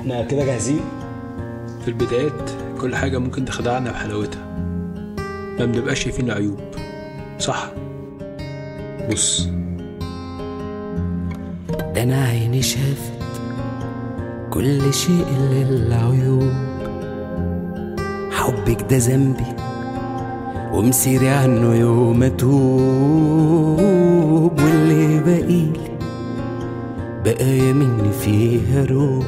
احنا كده جاهزين في البدايات كل حاجة ممكن تخدعنا بحلاوتها ما بنبقاش شايفين عيوب صح بص ده انا عيني شافت كل شيء الا العيوب حبك ده ذنبي ومسيري عنه يوم اتوب واللي باقيلي بقايا مني فيها روح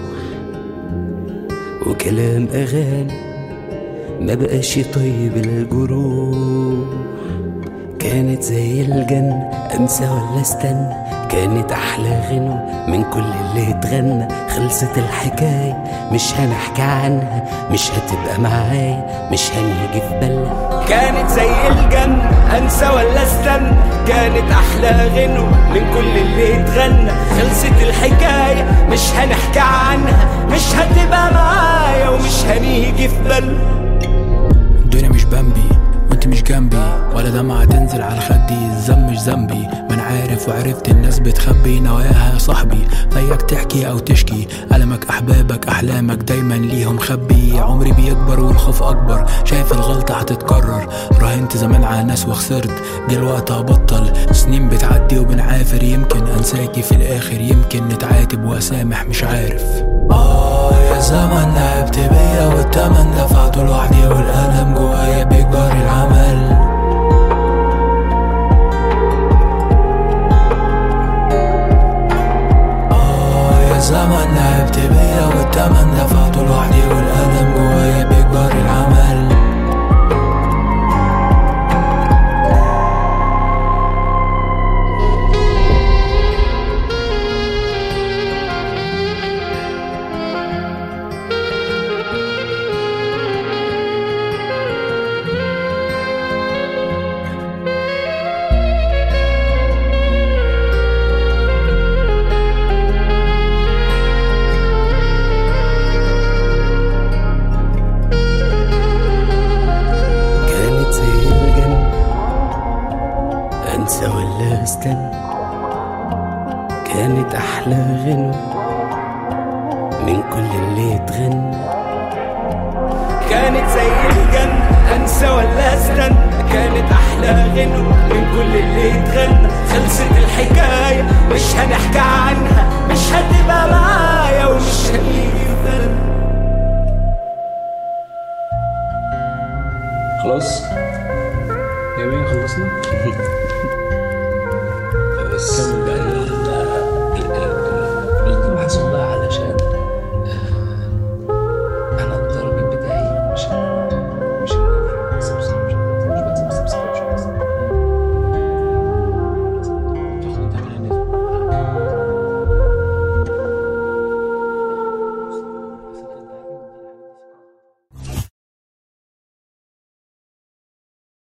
وكلام اغاني ما بقاش طيب الجروح كانت زي الجنة انسى ولا استنى كانت احلى غنوة من كل اللي اتغنى خلصت الحكاية مش هنحكي عنها مش هتبقى معايا مش هنيجي في بالنا كانت زي الجنة انسى ولا استنى كانت احلى غنوة من كل اللي اتغنى خلصت الحكاية مش هنحكي عنها مش هتبقى معايا ومش هنيجي في بالنا الدنيا مش بمبي وانت مش جنبي ولا دمعة تنزل على خدي الذنب مش ذنبي ما انا عارف وعرفت الناس بتخبي نواياها يا صاحبي فياك تحكي او تشكي ألمك احبابك احلامك دايما ليهم خبي عمري بيكبر والخوف اكبر شايف الغلطة هتتكرر راهنت زمان على ناس وخسرت دلوقتي هبطل سنين بتعدي وبنعافر يمكن انساكي في الاخر يمكن نتعاتب واسامح مش عارف آه يا زمن لعبت بيا والتمن دفعته لوحدي والألم جوايا بيكبر العمل آه يا زمن لعبت بيا والتمن دفعته لوحدي والألم جوايا بيكبر العمل كانت زي الجنة أنسى ولا أستنى كانت أحلى غنوة من كل اللي اتغنى كانت زي الجنة أنسى ولا أستنى كانت أحلى غنوة من كل اللي اتغنى خلصت الحكاية مش هنحكي عنها مش هتبقى معايا ومش هنيجي في بالنا خلاص يا بيه خلصنا بس